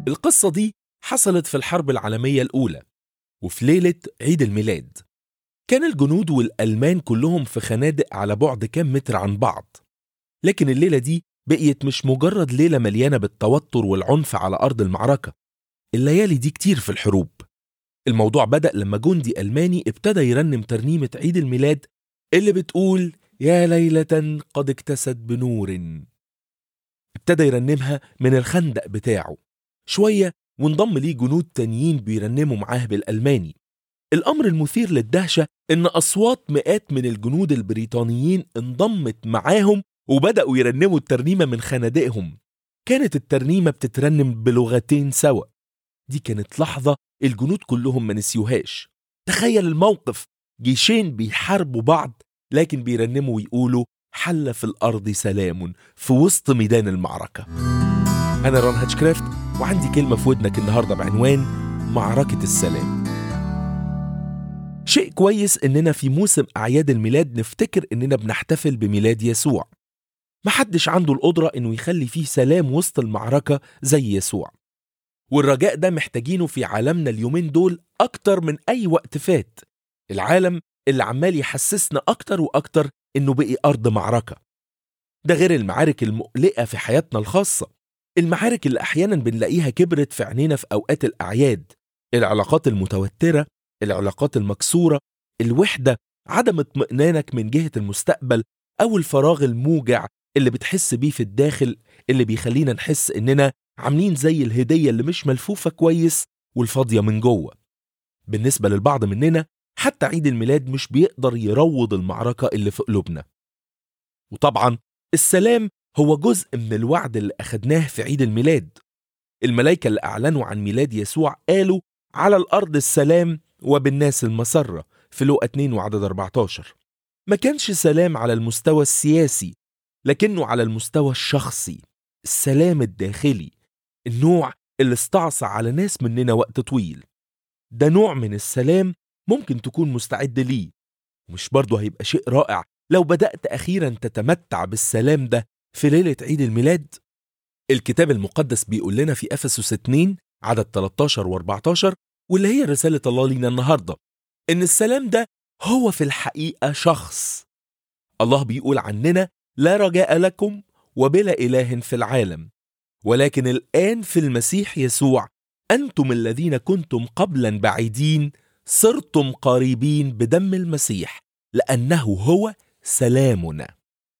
القصة دي حصلت في الحرب العالمية الأولى وفي ليلة عيد الميلاد كان الجنود والألمان كلهم في خنادق على بعد كام متر عن بعض لكن الليلة دي بقيت مش مجرد ليلة مليانة بالتوتر والعنف على أرض المعركة الليالي دي كتير في الحروب الموضوع بدأ لما جندي ألماني ابتدى يرنم ترنيمة عيد الميلاد اللي بتقول يا ليلة قد اكتست بنور ابتدى يرنمها من الخندق بتاعه شوية وانضم ليه جنود تانيين بيرنموا معاه بالألماني الأمر المثير للدهشة إن أصوات مئات من الجنود البريطانيين انضمت معاهم وبدأوا يرنموا الترنيمة من خنادقهم كانت الترنيمة بتترنم بلغتين سوا دي كانت لحظة الجنود كلهم ما نسيوهاش تخيل الموقف جيشين بيحاربوا بعض لكن بيرنموا ويقولوا حل في الأرض سلام في وسط ميدان المعركة أنا ران هاتشكرافت وعندي كلمة في ودنك النهاردة بعنوان معركة السلام شيء كويس إننا في موسم أعياد الميلاد نفتكر إننا بنحتفل بميلاد يسوع محدش عنده القدرة إنه يخلي فيه سلام وسط المعركة زي يسوع والرجاء ده محتاجينه في عالمنا اليومين دول أكتر من أي وقت فات العالم اللي عمال يحسسنا أكتر وأكتر إنه بقي أرض معركة ده غير المعارك المقلقة في حياتنا الخاصة المعارك اللي أحيانا بنلاقيها كبرت في عينينا في أوقات الأعياد العلاقات المتوترة العلاقات المكسورة الوحدة عدم اطمئنانك من جهة المستقبل أو الفراغ الموجع اللي بتحس بيه في الداخل اللي بيخلينا نحس إننا عاملين زي الهدية اللي مش ملفوفة كويس والفاضية من جوه بالنسبة للبعض مننا حتى عيد الميلاد مش بيقدر يروض المعركة اللي في قلوبنا وطبعا السلام هو جزء من الوعد اللي أخدناه في عيد الميلاد الملائكة اللي أعلنوا عن ميلاد يسوع قالوا على الأرض السلام وبالناس المسرة في لوقا 2 وعدد 14 ما كانش سلام على المستوى السياسي لكنه على المستوى الشخصي السلام الداخلي النوع اللي استعصى على ناس مننا وقت طويل ده نوع من السلام ممكن تكون مستعد ليه ومش برضه هيبقى شيء رائع لو بدأت أخيرا تتمتع بالسلام ده في ليلة عيد الميلاد الكتاب المقدس بيقول لنا في أفسس 2 عدد 13 و14 واللي هي رسالة الله لينا النهاردة إن السلام ده هو في الحقيقة شخص الله بيقول عننا لا رجاء لكم وبلا إله في العالم ولكن الآن في المسيح يسوع أنتم الذين كنتم قبلا بعيدين صرتم قريبين بدم المسيح لأنه هو سلامنا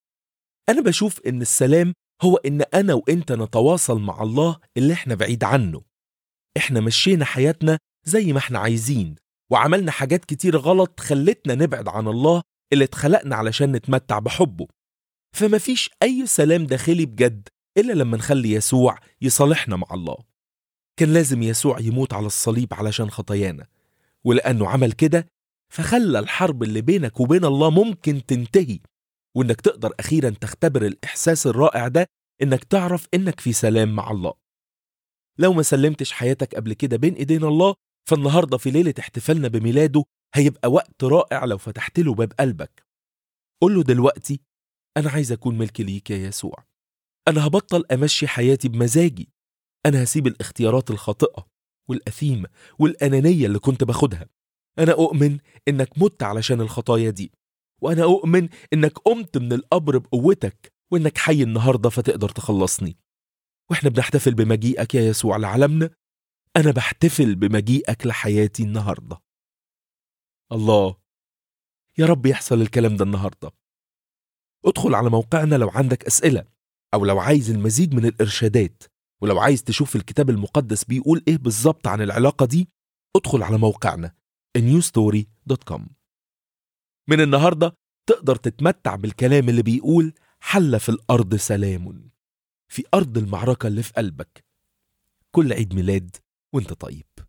أنا بشوف إن السلام هو إن أنا وإنت نتواصل مع الله اللي إحنا بعيد عنه إحنا مشينا حياتنا زي ما إحنا عايزين وعملنا حاجات كتير غلط خلتنا نبعد عن الله اللي اتخلقنا علشان نتمتع بحبه فمفيش أي سلام داخلي بجد إلا لما نخلي يسوع يصالحنا مع الله كان لازم يسوع يموت على الصليب علشان خطايانا ولأنه عمل كده فخلى الحرب اللي بينك وبين الله ممكن تنتهي وإنك تقدر أخيرا تختبر الإحساس الرائع ده إنك تعرف إنك في سلام مع الله لو ما سلمتش حياتك قبل كده بين إيدين الله فالنهاردة في ليلة احتفالنا بميلاده هيبقى وقت رائع لو فتحت له باب قلبك قول له دلوقتي أنا عايز أكون ملك ليك يا يسوع أنا هبطل أمشي حياتي بمزاجي أنا هسيب الاختيارات الخاطئة والأثيمة والأنانية اللي كنت باخدها أنا أؤمن إنك مت علشان الخطايا دي وأنا أؤمن إنك قمت من القبر بقوتك وإنك حي النهاردة فتقدر تخلصني وإحنا بنحتفل بمجيئك يا يسوع لعالمنا أنا بحتفل بمجيئك لحياتي النهاردة الله يا رب يحصل الكلام ده النهاردة ادخل على موقعنا لو عندك أسئلة أو لو عايز المزيد من الإرشادات ولو عايز تشوف الكتاب المقدس بيقول إيه بالظبط عن العلاقة دي ادخل على موقعنا newstory.com من النهاردة تقدر تتمتع بالكلام اللي بيقول حل في الأرض سلام في أرض المعركة اللي في قلبك كل عيد ميلاد وانت طيب